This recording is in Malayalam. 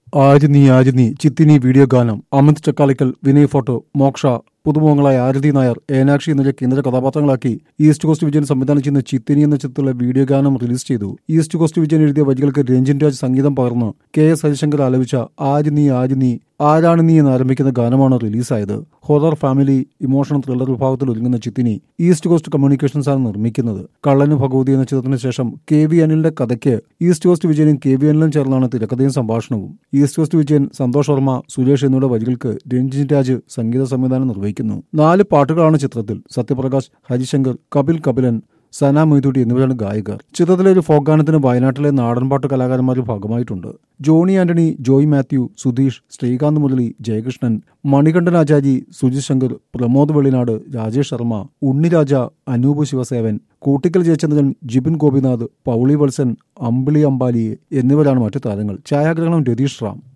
ആര്യനി ആര്യനി ചിത്തിനി വീഡിയോ ഗാനം അമിത് ചക്കാളിക്കൽ വിനയ് ഫോട്ടോ മോക്ഷ പുതുമുഖങ്ങളായ ആരതി നായർ ഏനാക്ഷി എന്നിവരെ കേന്ദ്ര കഥാപാത്രങ്ങളാക്കി ഈസ്റ്റ് കോസ്റ്റ് വിജയൻ സംവിധാനം ചെയ്യുന്ന ചിത്തിനി എന്ന ചിത്രത്തിലുള്ള വീഡിയോ ഗാനം റിലീസ് ചെയ്തു ഈസ്റ്റ് കോസ്റ്റ് വിജയൻ എഴുതിയ വരികൾക്ക് രഞ്ജിൻ രാജ് സംഗീതം പകർന്ന് കെ എസ് ഹരിശങ്കർ ആലപിച്ച ആര്യനി ആര്യനി ആരാണ് നീ എന്ന് ആരംഭിക്കുന്ന ഗാനമാണ് റിലീസായത് ഹൊറർ ഫാമിലി ഇമോഷണൽ ത്രില്ലർ വിഭാഗത്തിൽ ഒരുങ്ങുന്ന ചിത്തിനി ഈസ്റ്റ് കോസ്റ്റ് കമ്മ്യൂണിക്കേഷൻസ് ആണ് നിർമ്മിക്കുന്നത് കള്ളന് ഭഗവതി എന്ന ചിത്രത്തിന് ശേഷം കെ വി അനിലിന്റെ കഥയ്ക്ക് ഈസ്റ്റ് കോസ്റ്റ് വിജയനും കെ വി അനിലും ചേർന്നാണ് തിരക്കഥയും സംഭാഷണവും ഈസ്റ്റ് കോസ്റ്റ് വിജയൻ സന്തോഷ് വർമ്മ സുരേഷ് എന്നിവരുടെ വരികൾക്ക് രഞ്ജിൻ രാജ് സംഗീത സംവിധാനം നിർവഹിക്കുന്നു നാല് പാട്ടുകളാണ് ചിത്രത്തിൽ സത്യപ്രകാശ് ഹരിശങ്കർ കപിൽ കപിലൻ സന മൊയ്തുട്ടി എന്നിവരാണ് ഗായകർ ചിത്രത്തിലെ ഒരു ഫോക്ക് ഗാനത്തിന് വയനാട്ടിലെ നാടൻപാട്ട് കലാകാരന്മാരുടെ ഭാഗമായിട്ടുണ്ട് ജോണി ആന്റണി ജോയ് മാത്യു സുധീഷ് ശ്രീകാന്ത് മുരളി ജയകൃഷ്ണൻ മണികണ്ഠൻ ആചാരി സുജിത് ശങ്കർ പ്രമോദ് വെള്ളിനാട് രാജേഷ് ശർമ്മ ഉണ്ണിരാജ അനൂപ് ശിവസേവൻ കൂട്ടിക്കൽ ജയചന്ദ്രൻ ജിബിൻ ഗോപിനാഥ് പൗളി വത്സൻ അമ്പിളി അമ്പാലി എന്നിവരാണ് മറ്റു താരങ്ങൾ ഛായാഗ്രഹണം രതീഷ് റാം